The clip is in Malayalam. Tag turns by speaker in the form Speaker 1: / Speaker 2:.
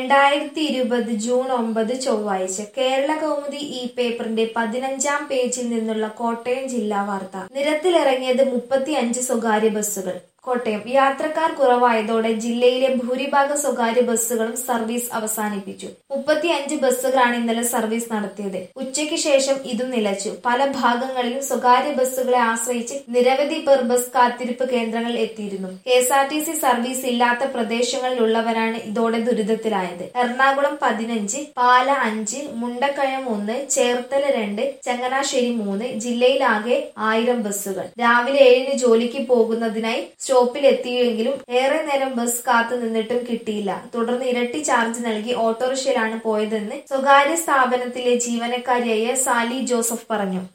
Speaker 1: രണ്ടായിരത്തി ഇരുപത് ജൂൺ ഒമ്പത് ചൊവ്വാഴ്ച കേരള കൗമുദി ഈ പേപ്പറിന്റെ പതിനഞ്ചാം പേജിൽ നിന്നുള്ള കോട്ടയം ജില്ലാ വാർത്ത നിരത്തിലിറങ്ങിയത് മുപ്പത്തിയഞ്ച് സ്വകാര്യ ബസ്സുകൾ കോട്ടയം യാത്രക്കാർ കുറവായതോടെ ജില്ലയിലെ ഭൂരിഭാഗം സ്വകാര്യ ബസ്സുകളും സർവീസ് അവസാനിപ്പിച്ചു മുപ്പത്തിയഞ്ച് ബസ്സുകളാണ് ഇന്നലെ സർവീസ് നടത്തിയത് ഉച്ചയ്ക്ക് ശേഷം ഇതും നിലച്ചു പല ഭാഗങ്ങളിലും സ്വകാര്യ ബസ്സുകളെ ആശ്രയിച്ച് നിരവധി പേർ ബസ് കാത്തിരിപ്പ് കേന്ദ്രങ്ങളിൽ എത്തിയിരുന്നു K S R T C service ഇല്ലാത്ത പ്രദേശങ്ങളിലുള്ളവരാണ് ഇതോടെ ദുരിതത്തിലായത് എറണാകുളം പതിനഞ്ച് പാല അഞ്ച് മുണ്ടക്കയം ഒന്ന് ചേർത്തല രണ്ട് ചങ്ങനാശ്ശേരി മൂന്ന് ജില്ലയിലാകെ ആയിരം ബസ്സുകൾ രാവിലെ ഏഴിന് ജോലിക്ക് പോകുന്നതിനായി സ്റ്റോപ്പിൽ എത്തിയെങ്കിലും ഏറെ നേരം ബസ് കാത്തു നിന്നിട്ടും കിട്ടിയില്ല തുടർന്ന് ഇരട്ടി ചാർജ് നൽകി ഓട്ടോറിക്ഷയിലാണ് പോയതെന്ന് സ്വകാര്യ സ്ഥാപനത്തിലെ ജീവനക്കാരിയായ സാലി ജോസഫ് പറഞ്ഞു